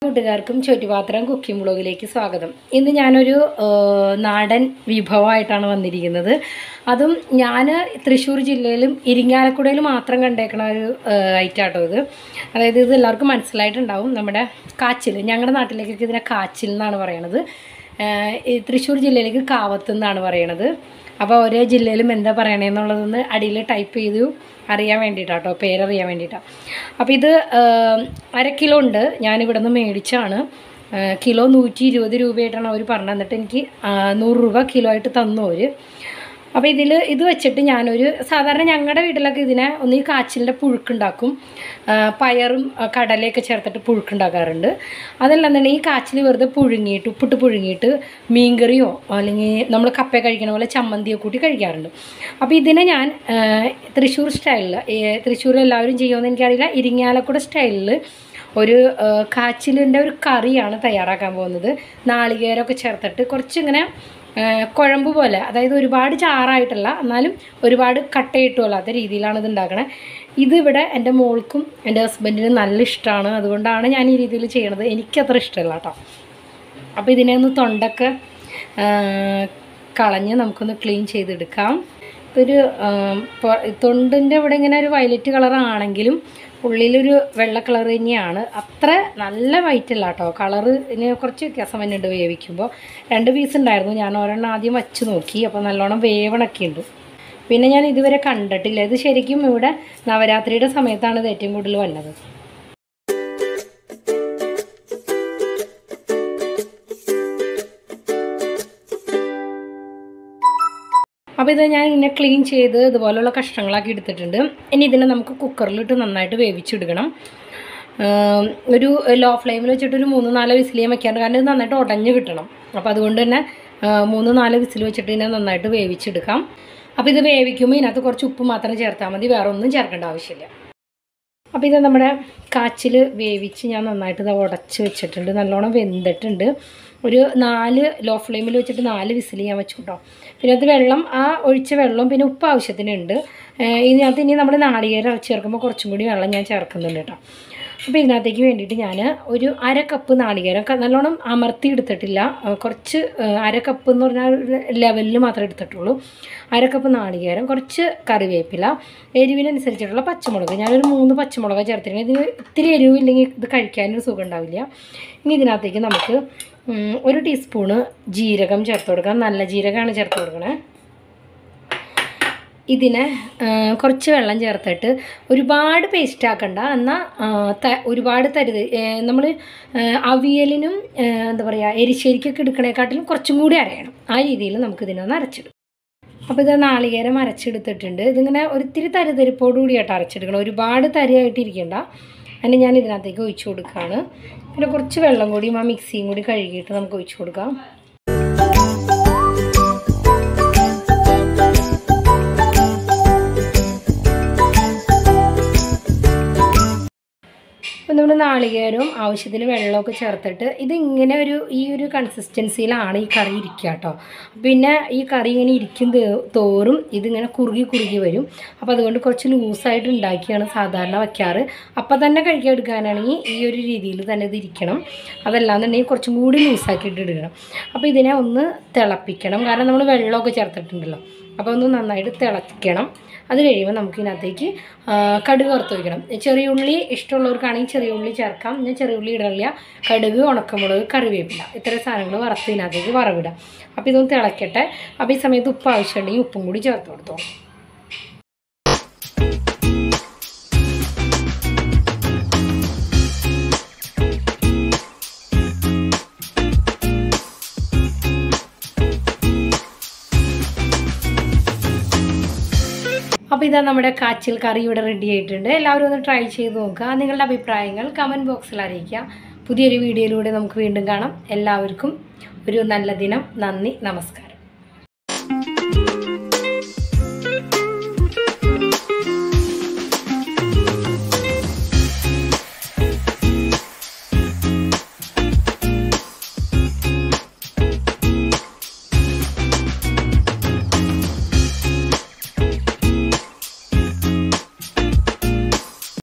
കൂട്ടുകാർക്കും ചുറ്റുപാത്രം കുക്കിംഗ് ബ്ലോഗിലേക്ക് സ്വാഗതം ഇന്ന് ഞാനൊരു ആ, നാടൻ വിഭവമായിട്ടാണ് വന്നിരിക്കുന്നത് അതും ഞാൻ തൃശ്ശൂർ ജില്ലയിലും ഇരിങ്ങാലക്കുടയിലും മാത്രം കണ്ടേക്കണ ഒരു ഐറ്റം ആട്ടോ ഇത് അതായത് ഇത് എല്ലാവർക്കും മനസ്സിലായിട്ടുണ്ടാവും നമ്മുടെ കാച്ചിൽ ഞങ്ങളുടെ നാട്ടിലേക്കൊക്കെ ഇതിനെ കാച്ചിൽ എന്നാണ് പറയണത് ആ, ഈ തൃശ്ശൂർ ജില്ലയിലേക്ക് കാവത്ത് എന്നാണ് പറയണത് അപ്പോൾ ഓരോ ജില്ലയിലും എന്താ പറയണേന്നുള്ളതൊന്ന് അടിയിൽ ടൈപ്പ് ചെയ്തു അറിയാൻ വേണ്ടിയിട്ടാട്ടോ പേരറിയാൻ വേണ്ടിയിട്ടാണ് അപ്പോൾ ഇത് ആ, അര കിലോ ഉണ്ട് ഞാനിവിടെ നിന്ന് മേടിച്ചാണ് ആ, കിലോ നൂറ്റി ഇരുപത് രൂപയായിട്ടാണ് അവർ പറഞ്ഞു തന്നിട്ട് എനിക്ക് ആ, നൂറ് രൂപ കിലോ ആയിട്ട് തന്നു അവർ അപ്പോൾ ഇതിൽ ഇത് വെച്ചിട്ട് ഞാനൊരു സാധാരണ ഞങ്ങളുടെ വീട്ടിലൊക്കെ ഇതിനെ ഒന്ന് ഈ കാച്ചിലിൻ്റെ പുഴുക്കുണ്ടാക്കും ആ, പയറും ആ, കടലയൊക്കെ ചേർത്തിട്ട് പുഴുക്കുണ്ടാക്കാറുണ്ട് അതല്ലാന്നുണ്ടെങ്കിൽ ഈ കാച്ചിൽ വെറുതെ പുഴുങ്ങിയിട്ട് ഉപ്പിട്ട് പുഴുങ്ങിയിട്ട് മീൻകറിയോ അല്ലെങ്കിൽ നമ്മൾ കപ്പ കഴിക്കണ പോലെ ചമ്മന്തിയോ കൂട്ടി കഴിക്കാറുണ്ട് അപ്പോൾ ഇതിനെ ഞാൻ ആ, തൃശ്ശൂർ സ്റ്റൈലിൽ തൃശ്ശൂർ എല്ലാവരും ചെയ്യുമെന്ന് എനിക്കറിയില്ല ഇരിങ്ങാലക്കുട സ്റ്റൈലിൽ ഒരു ആ, കാച്ചിലിൻ്റെ ഒരു കറിയാണ് തയ്യാറാക്കാൻ പോകുന്നത് നാളികേരമൊക്കെ ചേർത്തിട്ട് കുറച്ചിങ്ങനെ ആ, കുഴമ്പ് പോലെ അതായത് ഒരുപാട് ചാറായിട്ടല്ല എന്നാലും ഒരുപാട് കട്ടയിട്ടും അല്ലാത്ത രീതിയിലാണ് ഇത് ഉണ്ടാക്കണത് ഇത് ഇവിടെ എൻ്റെ മോൾക്കും എൻ്റെ ഹസ്ബൻഡിനും നല്ല ഇഷ്ടമാണ് അതുകൊണ്ടാണ് ഞാൻ ഈ രീതിയിൽ ചെയ്യണത് എനിക്കത്ര ഇഷ്ടമല്ല കേട്ടോ അപ്പോൾ ഇതിനെ ഒന്ന് തൊണ്ടൊക്കെ ആ, കളഞ്ഞ് നമുക്കൊന്ന് ക്ലീൻ ചെയ്തെടുക്കാം ഒരു തൊണ്ടിൻ്റെ ഇവിടെ ഇങ്ങനെ ഒരു വയലറ്റ് കളർ ആണെങ്കിലും ഉള്ളിലൊരു വെള്ള കളർ തന്നെയാണ് അത്ര നല്ല വൈറ്റ് അല്ല കേട്ടോ കളറ് ഇതിന് കുറച്ച് വ്യത്യാസം വരുന്നുണ്ട് വേവിക്കുമ്പോൾ രണ്ട് പീസ് ഉണ്ടായിരുന്നു ഞാൻ ഒരെണ്ണം ആദ്യം വച്ച് നോക്കി അപ്പോൾ നല്ലോണം വേവണൊക്കെ ഉണ്ട് പിന്നെ ഞാൻ ഇതുവരെ കണ്ടിട്ടില്ല ഇത് ശരിക്കും ഇവിടെ നവരാത്രിയുടെ സമയത്താണ് ഇത് ഏറ്റവും കൂടുതൽ വന്നത് അപ്പോൾ ഇത് ഞാൻ ഇങ്ങനെ ക്ലീൻ ചെയ്ത് ഇതുപോലുള്ള കഷ്ണങ്ങളാക്കി എടുത്തിട്ടുണ്ട് ഇനി ഇതിനെ നമുക്ക് കുക്കറിലിട്ട് നന്നായിട്ട് വേവിച്ചെടുക്കണം ആം, ഒരു ലോ ഫ്ലെയിമിൽ വെച്ചിട്ട് ഒരു മൂന്ന് നാല് വിസിൽ ചെയ്യാൻ വെക്കാണ്ട് കാരണം ഇത് നന്നായിട്ട് ഉടഞ്ഞ് കിട്ടണം അപ്പോൾ അതുകൊണ്ട് തന്നെ ആ, മൂന്ന് നാല് വിസിൽ വെച്ചിട്ട് ഇതിനെ നന്നായിട്ട് വേവിച്ചെടുക്കാം അപ്പോൾ ഇത് വേവിക്കുമ്പോൾ ഇതിനകത്ത് കുറച്ച് ഉപ്പ് മാത്രം ചേർത്താൽ മതി വേറെ ഒന്നും ചേർക്കേണ്ട ആവശ്യമില്ല അപ്പോൾ ഇത് നമ്മുടെ കാച്ചിൽ വേവിച്ച് ഞാൻ നന്നായിട്ട് ഇത് ഉടച്ച് വെച്ചിട്ടുണ്ട് നല്ലോണം വെന്തിട്ടുണ്ട് ഒരു നാല് ലോ ഫ്ലെയിമിൽ വെച്ചിട്ട് നാല് വിസിൽ ഞാൻ വെച്ചു കേട്ടോ പിന്നെ അത് വെള്ളം ആ ഒഴിച്ച വെള്ളം പിന്നെ ഉപ്പ് ആവശ്യത്തിനുണ്ട് ഏഹ് ഇതിനകത്ത് ഇനി നമ്മൾ നാളികേരം ചേർക്കുമ്പോൾ കുറച്ചും കൂടി വെള്ളം ഞാൻ ചേർക്കുന്നുണ്ട് കേട്ടോ അപ്പോൾ ഇതിനകത്തേക്ക് വേണ്ടിയിട്ട് ഞാൻ ഒരു അര കപ്പ് നാളികേരം ക- നല്ലോണം അമർത്തി എടുത്തിട്ടില്ല ആ, കുറച്ച് ആ, അര കപ്പ് എന്ന് പറഞ്ഞാൽ ഒരു ലെവലിൽ മാത്രമേ എടുത്തിട്ടുള്ളൂ അര കപ്പ് നാളികേരം കുറച്ച് കറിവേപ്പില എരിവിനനുസരിച്ചിട്ടുള്ള പച്ചമുളക് ഞാനൊരു മൂന്ന് പച്ചമുളക് ചേർത്തിട്ടുണ്ട് ഇതിന് ഇത്തിരി എരിവില്ലെങ്കിൽ ഇത് കഴിക്കാനൊരു സുഖം ഉണ്ടാവില്ല ഇനി ഇതിനകത്തേക്ക് നമുക്ക് ഉം, ഒരു ടീസ്പൂണ് ജീരകം ചേർത്ത് കൊടുക്കാം നല്ല ജീരകമാണ് ചേർത്ത് കൊടുക്കണേ ഇതിനെ ആ, കുറച്ച് വെള്ളം ചേർത്തിട്ട് ഒരുപാട് പേസ്റ്റ് ആക്കണ്ട എന്നാൽ ഒരുപാട് തരുത് നമ്മൾ അവിയലിനും ആ, എന്താ പറയുക എരിശ്ശേരിക്കൊക്കെ എടുക്കണേക്കാട്ടിലും കുറച്ചും കൂടി അരയണം ആ രീതിയിൽ നമുക്കിതിനെ ഒന്ന് അരച്ചിടും അപ്പോൾ ഇത് നാളികേരം അരച്ചെടുത്തിട്ടുണ്ട് ഇതിങ്ങനെ ഒരിത്തിരി തരിതരിപ്പോട് കൂടിയായിട്ട് അരച്ചെടുക്കണം ഒരുപാട് തരിയായിട്ട് ഇരിക്കണ്ട അതിന് ഞാൻ ഇതിനകത്തേക്ക് ഒഴിച്ചു കൊടുക്കുകയാണ് പിന്നെ കുറച്ച് വെള്ളം കൂടിയും ആ മിക്സിയും കൂടി കഴുകിയിട്ട് നമുക്ക് ഒഴിച്ചു കൊടുക്കാം അപ്പം നമ്മൾ നാളികേരവും ആവശ്യത്തിന് വെള്ളമൊക്കെ ചേർത്തിട്ട് ഇതിങ്ങനെ ഒരു ഈ ഒരു കൺസിസ്റ്റൻസിയിലാണ് ഈ കറി ഇരിക്കുക കേട്ടോ പിന്നെ ഈ കറി ഇങ്ങനെ ഇരിക്കും തോ- തോറും ഇതിങ്ങനെ കുറുകി കുറുകി വരും അപ്പോൾ അതുകൊണ്ട് കുറച്ച് ലൂസായിട്ട് ഉണ്ടാക്കിയാണ് സാധാരണ വയ്ക്കാറ് അപ്പം തന്നെ കഴിക്കാൻ എടുക്കാനാണെങ്കിൽ ഈ ഒരു രീതിയിൽ തന്നെ ഇത് ഇരിക്കണം അതല്ലാന്നുണ്ടെങ്കിൽ കുറച്ചും കൂടി ലൂസാക്കിയിട്ട് എടുക്കണം അപ്പോൾ ഇതിനെ ഒന്ന് തിളപ്പിക്കണം കാരണം നമ്മൾ വെള്ളമൊക്കെ ചേർത്തിട്ടുണ്ടല്ലോ അപ്പോൾ ഒന്ന് നന്നായിട്ട് തിളയ്ക്കണം അത് കഴിയുമ്പോൾ നമുക്ക് ഇതിനകത്തേക്ക് ആ, കടുക് വറുത്ത് വയ്ക്കണം ചെറിയ ഉള്ളി ഇഷ്ടമുള്ളവർക്കാണെങ്കിൽ ചെറിയ ഉള്ളി ചേർക്കാം ഞാൻ ചെറിയ ഉള്ളി ഇടണില്ല കടുക് ഉണക്കമുളക് കറിവേപ്പില ഇത്രയും സാധനങ്ങൾ വറുത്ത് ഇതിനകത്തേക്ക് വറവിടാം അപ്പോൾ ഇതൊന്ന് തിളയ്ക്കട്ടെ അപ്പോൾ ഈ സമയത്ത് ഉപ്പ് ആവശ്യമുണ്ടെങ്കിൽ ഉപ്പും കൂടി ചേർത്ത് കൊടുത്തോ അപ്പോൾ ഇതാ നമ്മുടെ കാച്ചിൽ കറി ഇവിടെ റെഡി ആയിട്ടുണ്ട് എല്ലാവരും ഒന്ന് ട്രൈ ചെയ്ത് നോക്കുക നിങ്ങളുടെ അഭിപ്രായങ്ങൾ കമൻറ്റ് ബോക്സിൽ അറിയിക്കുക പുതിയൊരു വീഡിയോയിലൂടെ നമുക്ക് വീണ്ടും കാണാം എല്ലാവർക്കും ഒരു നല്ല ദിനം നന്ദി നമസ്കാരം